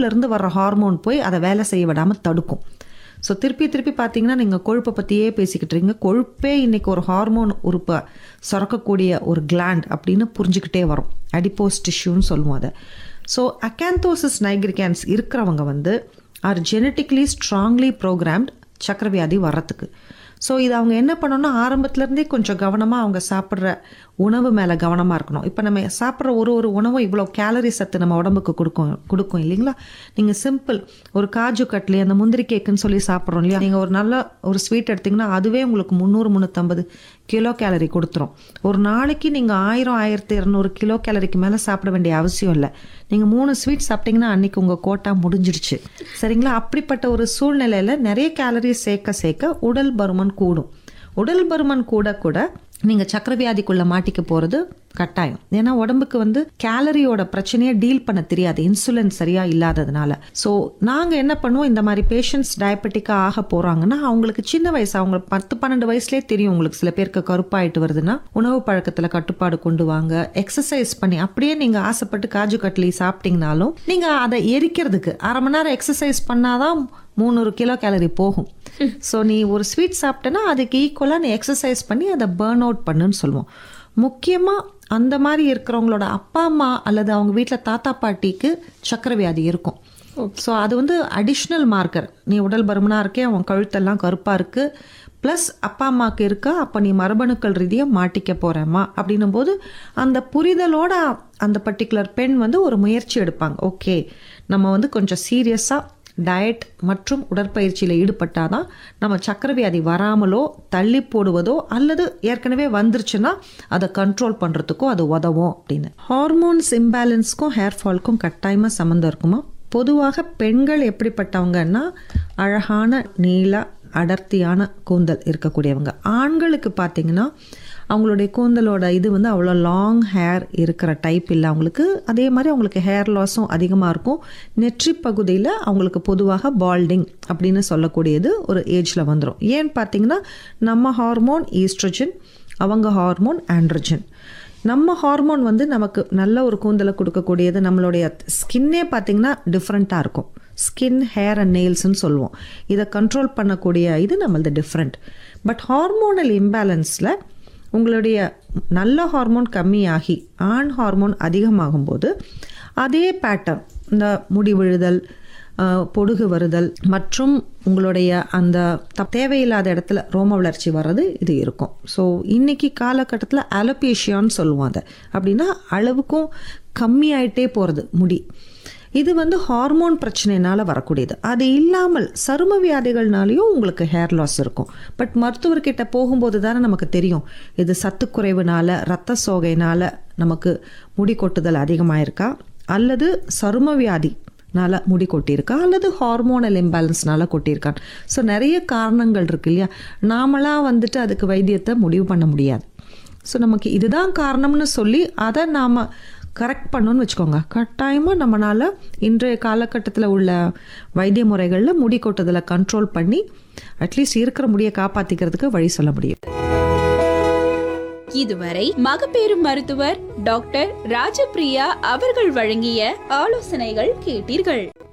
உடம்புலேருந்து வர்ற ஹார்மோன் போய் அதை வேலை செய்ய விடாமல் தடுக்கும் ஸோ திருப்பி திருப்பி பார்த்தீங்கன்னா நீங்கள் கொழுப்பை பற்றியே பேசிக்கிட்டு இருக்கீங்க கொழுப்பே இன்னைக்கு ஒரு ஹார்மோன் உறுப்பை சுரக்கக்கூடிய ஒரு கிளாண்ட் அப்படின்னு புரிஞ்சுக்கிட்டே வரும் அடிப்போஸ் டிஷ்யூன்னு சொல்லுவோம் அதை ஸோ அக்காந்தோசிஸ் நைக்ரிகான்ஸ் இருக்கிறவங்க வந்து ஆர் ஜெனட்டிக்லி ஸ்ட்ராங்லி ப்ரோக்ராம்ட் சக்கரவியாதி வர்றதுக்கு ஸோ இது அவங்க என்ன பண்ணணும்னா ஆரம்பத்துலேருந்தே கொஞ்சம் கவனமாக அவங்க சாப்பிட்ற உணவு மேலே கவனமாக இருக்கணும் இப்போ நம்ம சாப்பிட்ற ஒரு ஒரு உணவும் இவ்வளோ கேலரி சத்து நம்ம உடம்புக்கு கொடுக்கும் கொடுக்கும் இல்லைங்களா நீங்கள் சிம்பிள் ஒரு காஜு கட்லி அந்த முந்திரி கேக்குன்னு சொல்லி சாப்பிட்றோம் இல்லையா நீங்கள் ஒரு நல்ல ஒரு ஸ்வீட் எடுத்திங்கன்னா அதுவே உங்களுக்கு முந்நூறு முந்நூற்றம்பது கிலோ கேலரி கொடுத்துரும் ஒரு நாளைக்கு நீங்கள் ஆயிரம் ஆயிரத்தி இரநூறு கிலோ கேலரிக்கு மேலே சாப்பிட வேண்டிய அவசியம் இல்லை நீங்கள் மூணு ஸ்வீட் சாப்பிட்டீங்கன்னா அன்னைக்கு உங்கள் கோட்டா முடிஞ்சிடுச்சு சரிங்களா அப்படிப்பட்ட ஒரு சூழ்நிலையில் நிறைய கேலரிஸ் சேர்க்க சேர்க்க உடல் பருமன் கூடும் உடல் பருமன் கூட கூட நீங்கள் சக்கரவியாதிக்குள்ளே மாட்டிக்க போகிறது கட்டாயம் ஏன்னா உடம்புக்கு வந்து கேலரியோட பிரச்சனையை டீல் பண்ண தெரியாது இன்சுலின் சரியா இல்லாததுனால ஸோ நாங்கள் என்ன பண்ணுவோம் இந்த மாதிரி பேஷண்ட்ஸ் டயபெட்டிக்காக ஆக போகிறாங்கன்னா அவங்களுக்கு சின்ன வயசு அவங்க பத்து பன்னெண்டு வயசுலேயே தெரியும் உங்களுக்கு சில பேருக்கு கருப்பாயிட்டு வருதுன்னா உணவு பழக்கத்தில் கட்டுப்பாடு கொண்டு வாங்க எக்ஸசைஸ் பண்ணி அப்படியே நீங்கள் ஆசைப்பட்டு காஜு கட்லி சாப்பிட்டீங்கனாலும் நீங்கள் அதை எரிக்கிறதுக்கு அரை மணி நேரம் எக்ஸசைஸ் பண்ணாதான் மூணூறு கிலோ கேலரி போகும் ஸோ நீ ஒரு ஸ்வீட் சாப்பிட்டேன்னா அதுக்கு ஈக்குவலாக நீ எக்ஸசைஸ் பண்ணி அதை பேர்ன் அவுட் பண்ணுன்னு சொல்லுவோம் முக்கியமாக அந்த மாதிரி இருக்கிறவங்களோட அப்பா அம்மா அல்லது அவங்க வீட்டில் தாத்தா பாட்டிக்கு சக்கரை வியாதி இருக்கும் ஸோ அது வந்து அடிஷ்னல் மார்க்கர் நீ உடல் பருமனாக இருக்கே அவன் கழுத்தெல்லாம் கருப்பாக இருக்குது ப்ளஸ் அப்பா அம்மாவுக்கு இருக்கா அப்போ நீ மரபணுக்கள் ரீதியாக மாட்டிக்க போகிறேம்மா அப்படின்னும் போது அந்த புரிதலோட அந்த பர்டிகுலர் பெண் வந்து ஒரு முயற்சி எடுப்பாங்க ஓகே நம்ம வந்து கொஞ்சம் சீரியஸாக டயட் மற்றும் உடற்பயிற்சியில் ஈடுபட்டாதான் நம்ம சக்கரவியாதி வராமலோ தள்ளி போடுவதோ அல்லது ஏற்கனவே வந்துருச்சுன்னா அதை கண்ட்ரோல் பண்ணுறதுக்கோ அது உதவும் அப்படின்னு ஹார்மோன்ஸ் இம்பேலன்ஸ்க்கும் ஹேர் ஃபால்க்கும் கட்டாயமாக சம்மந்தம் இருக்குமா பொதுவாக பெண்கள் எப்படிப்பட்டவங்கன்னா அழகான நீள அடர்த்தியான கூந்தல் இருக்கக்கூடியவங்க ஆண்களுக்கு பார்த்தீங்கன்னா அவங்களுடைய கூந்தலோட இது வந்து அவ்வளோ லாங் ஹேர் இருக்கிற டைப் இல்லை அவங்களுக்கு அதே மாதிரி அவங்களுக்கு ஹேர் லாஸும் அதிகமாக இருக்கும் நெற்றி பகுதியில் அவங்களுக்கு பொதுவாக பால்டிங் அப்படின்னு சொல்லக்கூடியது ஒரு ஏஜில் வந்துடும் ஏன்னு பார்த்தீங்கன்னா நம்ம ஹார்மோன் ஈஸ்ட்ரஜன் அவங்க ஹார்மோன் ஆண்ட்ரஜன் நம்ம ஹார்மோன் வந்து நமக்கு நல்ல ஒரு கூந்தலை கொடுக்கக்கூடியது நம்மளுடைய ஸ்கின்னே பார்த்தீங்கன்னா டிஃப்ரெண்ட்டாக இருக்கும் ஸ்கின் ஹேர் அண்ட் நெயில்ஸ்னு சொல்லுவோம் இதை கண்ட்ரோல் பண்ணக்கூடிய இது நம்மளது டிஃப்ரெண்ட் பட் ஹார்மோனல் இம்பேலன்ஸில் உங்களுடைய நல்ல ஹார்மோன் கம்மியாகி ஆண் ஹார்மோன் அதிகமாகும்போது அதே பேட்டர்ன் இந்த முடி விழுதல் அஹ், பொடுகு வருதல் மற்றும் உங்களுடைய அந்த த- தேவையில்லாத இடத்துல ரோம வளர்ச்சி வர்றது இது இருக்கும் ஸோ இன்னைக்கு காலகட்டத்தில் அலோபேஷியான்னு சொல்லுவோம் அதை அப்படின்னா அளவுக்கும் கம்மியாயிட்டே போகிறது முடி இது வந்து ஹார்மோன் பிரச்சனைனால வரக்கூடியது அது இல்லாமல் சரும வியாதிகள்னாலையும் உங்களுக்கு ஹேர் லாஸ் இருக்கும் பட் மருத்துவர்கிட்ட போகும்போது தானே நமக்கு தெரியும் இது சத்துக்குறைவுனால ரத்த சோகைனால நமக்கு முடி கொட்டுதல் அதிகமாயிருக்கா அல்லது சரும வியாதி நால முடி கொட்டியிருக்கா அல்லது ஹார்மோனல் இம்பேலன்ஸ்னால கொட்டியிருக்கான் ஸோ நிறைய காரணங்கள் இருக்கு இல்லையா நாமளாக வந்துட்டு அதுக்கு வைத்தியத்தை முடிவு பண்ண முடியாது ஸோ நமக்கு இதுதான் காரணம்னு சொல்லி அதை நாம் கரெக்ட் பண்ணோன்னு வச்சுக்கோங்க கட்டாயமாக நம்மளால் இன்றைய காலகட்டத்தில் உள்ள வைத்திய முறைகளில் முடி கொட்டுதலை கண்ட்ரோல் பண்ணி அட்லீஸ்ட் இருக்கிற முடியை காப்பாற்றிக்கிறதுக்கு வழி சொல்ல முடியும் இதுவரை மகப்பேறு மருத்துவர் டாக்டர் ராஜபிரியா அவர்கள் வழங்கிய ஆலோசனைகள் கேட்டீர்கள்